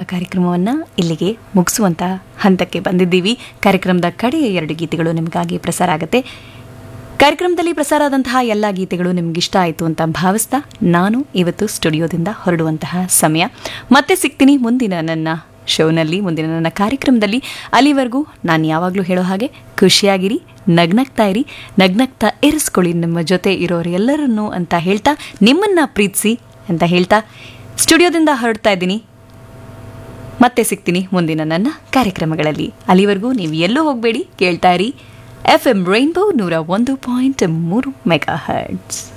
ಕಾರ್ಯಕ್ರಮವನ್ನು ಇಲ್ಲಿಗೆ ಮುಗಿಸುವಂಥ ಹಂತಕ್ಕೆ ಬಂದಿದ್ದೀವಿ ಕಾರ್ಯಕ್ರಮದ ಕಡೆಯ ಎರಡು ಗೀತೆಗಳು ನಿಮಗಾಗಿ ಪ್ರಸಾರ ಆಗುತ್ತೆ ಕಾರ್ಯಕ್ರಮದಲ್ಲಿ ಪ್ರಸಾರ ಆದಂತಹ ಎಲ್ಲ ಗೀತೆಗಳು ನಿಮ್ಗಿಷ್ಟ ಆಯಿತು ಅಂತ ಭಾವಿಸ್ತಾ ನಾನು ಇವತ್ತು ಸ್ಟುಡಿಯೋದಿಂದ ಹೊರಡುವಂತಹ ಸಮಯ ಮತ್ತೆ ಸಿಗ್ತೀನಿ ಮುಂದಿನ ನನ್ನ ಶೋನಲ್ಲಿ ಮುಂದಿನ ನನ್ನ ಕಾರ್ಯಕ್ರಮದಲ್ಲಿ ಅಲ್ಲಿವರೆಗೂ ನಾನು ಯಾವಾಗಲೂ ಹೇಳೋ ಹಾಗೆ ಖುಷಿಯಾಗಿರಿ ನಗ್ನಗ್ತಾ ಇರಿ ನಗ್ನಗ್ತಾ ಇರಿಸ್ಕೊಳ್ಳಿ ನಿಮ್ಮ ಜೊತೆ ಇರೋರು ಎಲ್ಲರನ್ನೂ ಅಂತ ಹೇಳ್ತಾ ನಿಮ್ಮನ್ನ ಪ್ರೀತಿಸಿ ಅಂತ ಹೇಳ್ತಾ ಸ್ಟುಡಿಯೋದಿಂದ ಹೊರಡ್ತಾ ಇದ್ದೀನಿ ಮತ್ತೆ ಸಿಗ್ತೀನಿ ಮುಂದಿನ ನನ್ನ ಕಾರ್ಯಕ್ರಮಗಳಲ್ಲಿ ಅಲ್ಲಿವರೆಗೂ ನೀವು ಎಲ್ಲೂ ಹೋಗಬೇಡಿ ಕೇಳ್ತಾ ಇರಿ ಎಫ್ ಎಂ ರೈನ್ಬೋ ನೂರ ಒಂದು ಪಾಯಿಂಟ್ ಮೂರು ಮೆಗಾ ಹರ್ಟ್ಸ್